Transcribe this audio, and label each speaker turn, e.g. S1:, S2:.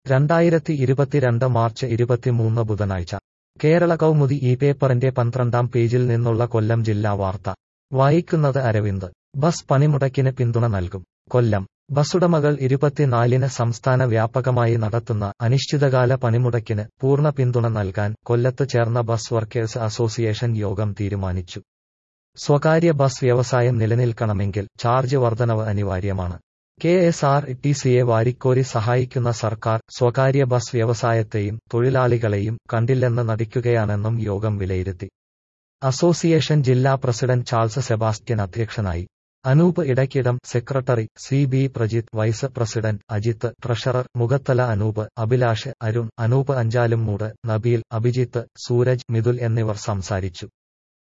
S1: രണ്ടായിരത്തി ഇരുപത്തിരണ്ട് മാർച്ച് ഇരുപത്തിമൂന്ന് ബുധനാഴ്ച കേരള കൗമുദി ഈ പേപ്പറിന്റെ പന്ത്രണ്ടാം പേജിൽ നിന്നുള്ള കൊല്ലം ജില്ലാ വാർത്ത വായിക്കുന്നത് അരവിന്ദ് ബസ് പണിമുടക്കിന് പിന്തുണ നൽകും കൊല്ലം ബസ്സുടമകൾ ഇരുപത്തിനാലിന് സംസ്ഥാന വ്യാപകമായി നടത്തുന്ന അനിശ്ചിതകാല പണിമുടക്കിന് പൂർണ്ണ പിന്തുണ നൽകാൻ കൊല്ലത്ത് ചേർന്ന ബസ് വർക്കേഴ്സ് അസോസിയേഷൻ യോഗം തീരുമാനിച്ചു സ്വകാര്യ ബസ് വ്യവസായം നിലനിൽക്കണമെങ്കിൽ ചാർജ് വർധനവ് അനിവാര്യമാണ് കെ എസ് ആർ ടി സിയെ വാരിക്കോരി സഹായിക്കുന്ന സർക്കാർ സ്വകാര്യ ബസ് വ്യവസായത്തെയും തൊഴിലാളികളെയും കണ്ടില്ലെന്ന് നടിക്കുകയാണെന്നും യോഗം വിലയിരുത്തി അസോസിയേഷൻ ജില്ലാ പ്രസിഡന്റ് ചാൾസ് സെബാസ്റ്റ്യൻ അധ്യക്ഷനായി Anoop Edaykkidam secretary C B Prajith vice president Ajith treasurer Mukhathala Anoop Abhilash Arun Anoop Anchalumoodu Nabeel Abhijith Sooraj Mithul എന്നിവർ സംസാരിച്ചു